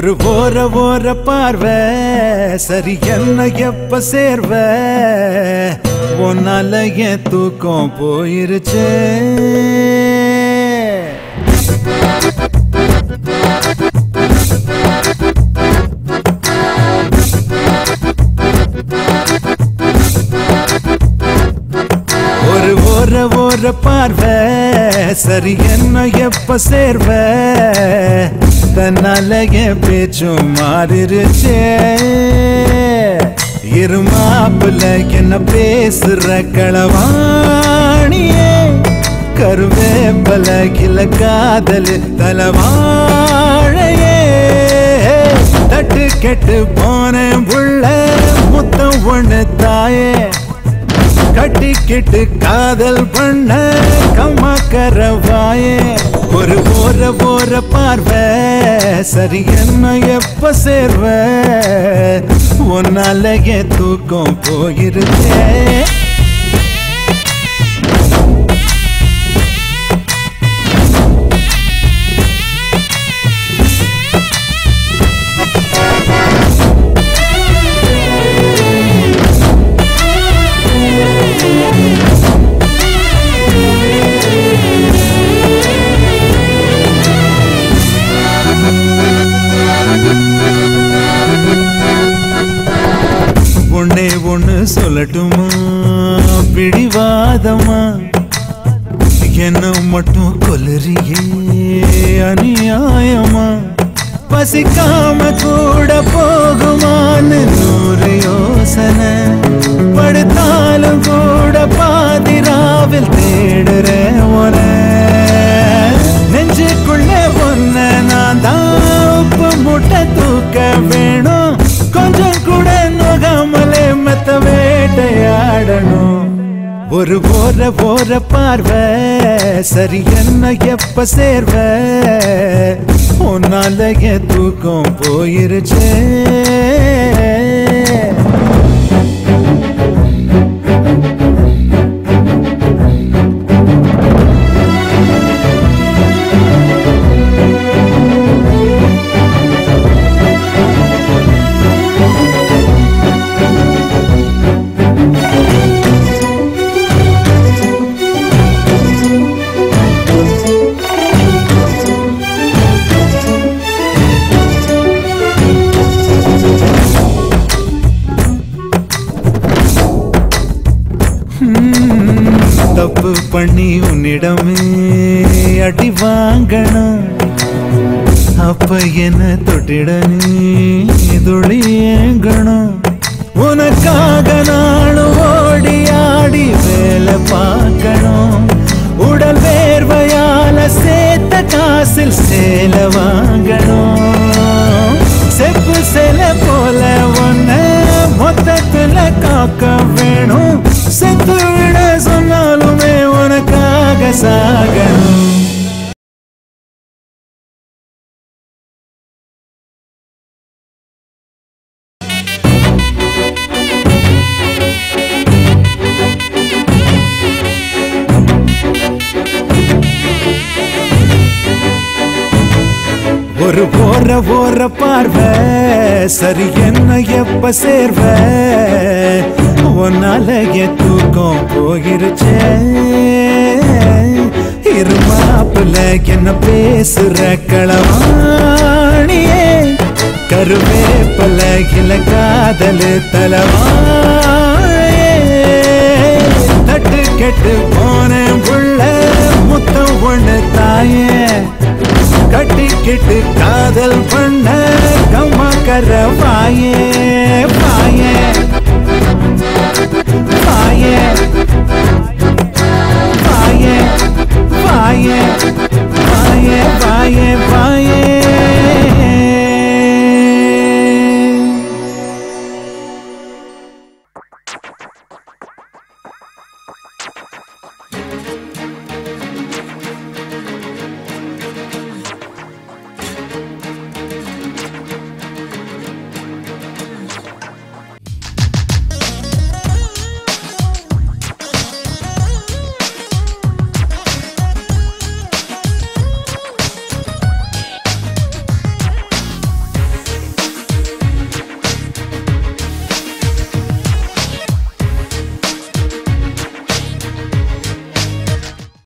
ஒரு ஓர ஓர பார்வை சரி என்ன எப்ப சேர்வ உன்னால என் தூக்கம் போயிருச்சே ஒரு ஓர ஓர பார்வை சரி என்ன எப்ப சேர்வ தன்னால என் பேச்சும் மாறிருச்சே இருமாப்புல என்ன பேசுற களவாணியே கருவேப்பல கில காதல் தலவாழையே தட்டு கெட்டு போனேன் புள்ள முத்தம் ஒண்ணு தாயே கட்டிக்கிட்டு காதல் பண்ண கம்மாக்கரவாயே ஒரு போற போற பார்வை சரி என்ன எப்ப சேர்வ உன்னால என் தூக்கம் போயிருச்சே ஒன்னே ஒண்ணு சொல்லட்டுமா பிடிவாதமா என்ன மட்டும் கொலுறியே அநியாயமா பசிக்காம கூட போகுமான்னு நூறு யோசனை படுத்தாலும் கூட பாதிராவில் தேடுறேன் உன நெஞ்சுக்குள்ள ஒன்ன நான் தான் உப்பு முட்டை தூக்க வேணும் கொஞ்சம் கூட நோகாமலே மெத்த வேட்டையாடணும் ஒரு போற போற பார்வை சரி என்ன எப்ப சேர்வ உன்னால என் தூக்கம் போயிருச்சே தப்பு பண்ணி உன்னிடமே அடி வாங்கணும் அப்ப என்ன தொட்டிட நீ துளியேங்கணும் உனக்காக நானும் ஓடி ஆடி வேலை பார்க்கணும் உடல் வேர்வையால சேர்த்த காசில் சேல வாங்கணும் செப்பு சில போல ஒன்ன மொத்தத்துல காக்க வேணும் செத்து விட சொன்னாலுமே உனக்காக சாகணும் ஒரு போற போற பார்வை சரி என்ன எப்ப சேர்வ உன்னால என் தூக்கம் போயிருச்சே இருமாப்புல என்ன பேசுற களவாணியே கருவேப்பல இல காதல் தலவாழையே தட்டு கெட்டு போனேன் புள்ள முத்தம் ஒண்ணு தாயே கட்டிக்கிட்டு காதல் பண்ண கம்மா கரவாயே